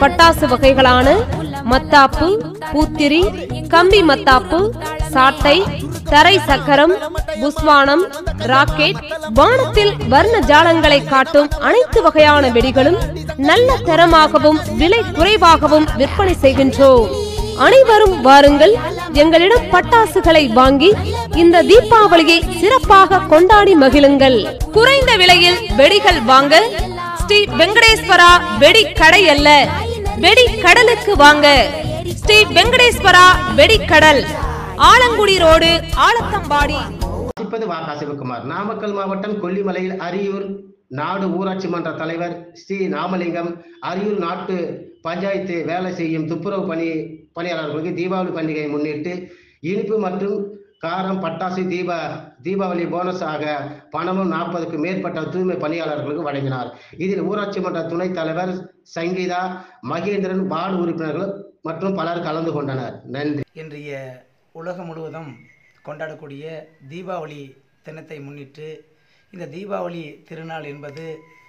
பட்டாசு வகைகளான மத்தாப்பு பூத்திரி கம்பி மத்தாப்பு சாட்டை தரை சக்கரம் புஸ்வானம் ராக்கெட் வானத்தில் வர்ண ஜாலங்களை காட்டும் அனைத்து வகையான வெடிகளும் நல்ல தரமாகவும் விலை குறைவாகவும் விற்பனை செய்கின்றோம் அனைவரும் வாருங்கள் எங்களிடம் பட்டாசுகளை வாங்கி இந்த தீபாவளியை சிறப்பாக கொண்டாடி மகிழுங்கள் குறைந்த விலையில் வெடிகள் வாங்க ஸ்ரீ வெங்கடேஸ்வரா வெடி கடை அல்ல வெடி கடலுக்கு வாங்க ஸ்ரீ வெங்கடேஸ்வரா வெடிக்கடல் ஆலங்குடி ரோடு ஆலத்தம்பாடி வாசிப்பது வா சிவகுமார் நாமக்கல் மாவட்டம் கொல்லிமலையில் அரியூர் நாடு ஊராட்சி மன்ற தலைவர் ஸ்ரீ ராமலிங்கம் அரியூர் நாட்டு பஞ்சாயத்து வேலை செய்யும் துப்புரவு பணி பணியாளர்களுக்கு தீபாவளி பண்டிகையை முன்னிட்டு இனிப்பு மற்றும் காரம் பட்டாசு தீப தீபாவளி போனஸாக பணமும் நாற்பதுக்கு மேற்பட்ட தூய்மை பணியாளர்களுக்கு வழங்கினார் இதில் ஊராட்சி மன்ற துணைத் தலைவர் சங்கீதா மகேந்திரன் வார்டு உறுப்பினர்கள் மற்றும் பலர் கலந்து கொண்டனர் நன்றி இன்றைய உலகம் முழுவதும் கொண்டாடக்கூடிய தீபாவளி தினத்தை முன்னிட்டு இந்த தீபாவளி திருநாள் என்பது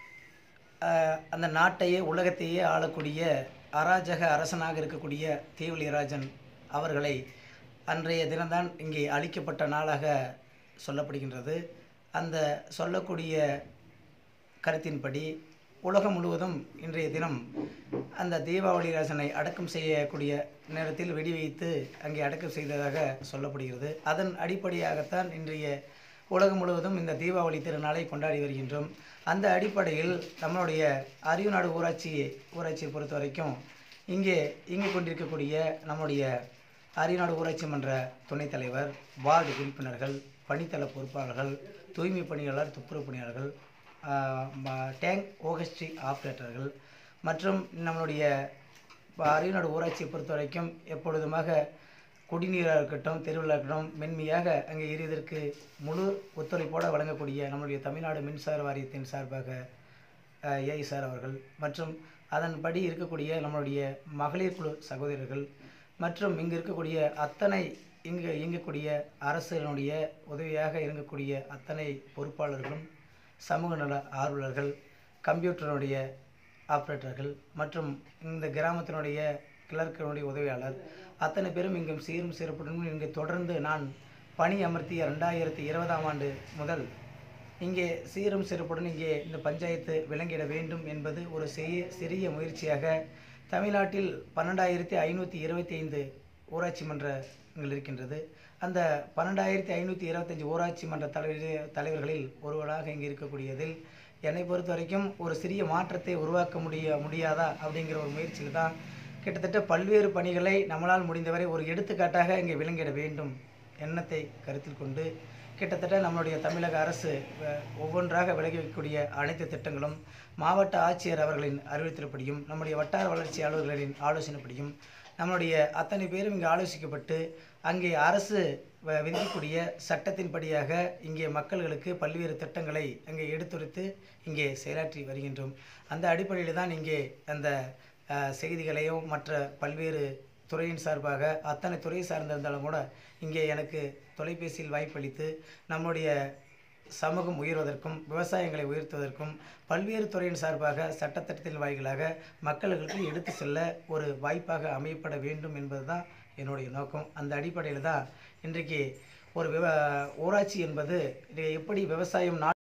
ஆஹ், அந்த நாட்டையே உலகத்தையே ஆளக்கூடிய அராஜக அரசனாக இருக்கக்கூடிய தீவலிராஜன் அவர்களை அன்றைய தினம்தான் இங்கே அளிக்கப்பட்ட நாளாக சொல்லப்படுகின்றது அந்த சொல்லக்கூடிய கருத்தின்படி உலகம் முழுவதும் இன்றைய தினம் அந்த தீபாவளி ராசனை அடக்கம் செய்யக்கூடிய நேரத்தில் வெடி வைத்து அங்கே அடக்கம் செய்ததாக சொல்லப்படுகிறது அதன் அடிப்படையாகத்தான் இன்றைய உலகம் முழுவதும் இந்த தீபாவளி திருநாளை கொண்டாடி வருகின்றோம் அந்த அடிப்படையில் நம்மளுடைய அரியுநாடு ஊராட்சி ஊராட்சியை பொறுத்த வரைக்கும் இங்கே இங்கே கொண்டிருக்கக்கூடிய நம்முடைய அரிநாடு ஊராட்சி மன்ற துணைத் தலைவர் வார்டு உறுப்பினர்கள் பணித்தள பொறுப்பாளர்கள் தூய்மை பணியாளர் துப்புரவு பணியாளர்கள் ஆஹ் ம- டேங்க் ஓகஸ்ட்ரி ஆப்ரேட்டர்கள் மற்றும் நம்மளுடைய ப- அரியநாடு ஊராட்சியை பொறுத்த வரைக்கும் எப்பொழுதுமாக குடிநீராக இருக்கட்டும் தெருவில் இருக்கட்டும் மென்மையாக அங்கே எரியதற்கு முழு ஒத்துழைப்போடு வழங்கக்கூடிய நம்மளுடைய தமிழ்நாடு மின்சார வாரியத்தின் சார்பாக ஏஐ சார் அவர்கள் மற்றும் அதன்படி இருக்கக்கூடிய நம்மளுடைய மகளிர் குழு சகோதரர்கள் மற்றும் இங்கு இருக்கக்கூடிய அத்தனை இங்கு இயங்கக்கூடிய அரசினுடைய உதவியாக இயங்கக்கூடிய அத்தனை பொறுப்பாளர்களும் சமூக நல ஆர்வலர்கள் கம்ப்யூட்டருடைய ஆப்ரேட்டர்கள் மற்றும் இந்த கிராமத்தினுடைய கிளர்க்கினுடைய உதவியாளர் அத்தனை பேரும் இங்கும் சீரும் சிறப்புடன் இங்கு தொடர்ந்து நான் பணி அமர்த்திய ரெண்டாயிரத்தி இருபதாம் ஆண்டு முதல் இங்கே சீரும் சிறப்புடன் இங்கே இந்த பஞ்சாயத்து விளங்கிட வேண்டும் என்பது ஒரு சிறிய சிறிய முயற்சியாக தமிழ்நாட்டில் பன்னெண்டாயிரத்தி ஐநூற்றி இருபத்தி ஐந்து ஊராட்சி மன்றங்கள் இருக்கின்றது அந்த பன்னெண்டாயிரத்தி ஐநூற்றி இருபத்தஞ்சி ஊராட்சி மன்ற தலைவர் தலைவர்களில் ஒருவராக இங்கே இருக்கக்கூடியதில் என்னை பொறுத்த வரைக்கும் ஒரு சிறிய மாற்றத்தை உருவாக்க முடிய முடியாதா அப்படிங்கிற ஒரு முயற்சியில் தான் கிட்டத்தட்ட பல்வேறு பணிகளை நம்மளால் முடிந்தவரை ஒரு எடுத்துக்காட்டாக இங்கே விளங்கிட வேண்டும் எண்ணத்தை கருத்தில் கொண்டு கிட்டத்தட்ட நம்மளுடைய தமிழக அரசு அஹ், ஒவ்வொன்றாக விலகி வைக்கக்கூடிய அனைத்து திட்டங்களும் மாவட்ட ஆட்சியர் அவர்களின் அறிவுறுத்தல்படியும் நம்முடைய வட்டார வளர்ச்சி அலுவலர்களின் ஆலோசனைப்படியும் நம்மளுடைய அத்தனை பேரும் இங்கே ஆலோசிக்கப்பட்டு அங்கே அரசு வ- விதிக்கக்கூடிய சட்டத்தின்படியாக இங்கே மக்கள்களுக்கு பல்வேறு திட்டங்களை அங்கே எடுத்துரைத்து இங்கே செயலாற்றி வருகின்றோம் அந்த அடிப்படையில் தான் இங்கே அந்த அஹ், செய்திகளையும் மற்ற பல்வேறு துறையின் சார்பாக அத்தனை துறை சார்ந்திருந்தாலும் கூட இங்கே எனக்கு தொலைபேசியில் வாய்ப்பளித்து நம்முடைய சமூகம் உயர்வதற்கும் விவசாயங்களை உயர்த்துவதற்கும் பல்வேறு துறையின் சார்பாக சட்டத்திட்டத்தின் வாயிலாக மக்களுக்கு எடுத்து செல்ல ஒரு வாய்ப்பாக அமையப்பட வேண்டும் என்பதுதான் என்னுடைய நோக்கம் அந்த அடிப்படையில் தான் இன்றைக்கு ஒரு விவ ஊராட்சி என்பது இது எப்படி விவசாயம் நாட்டு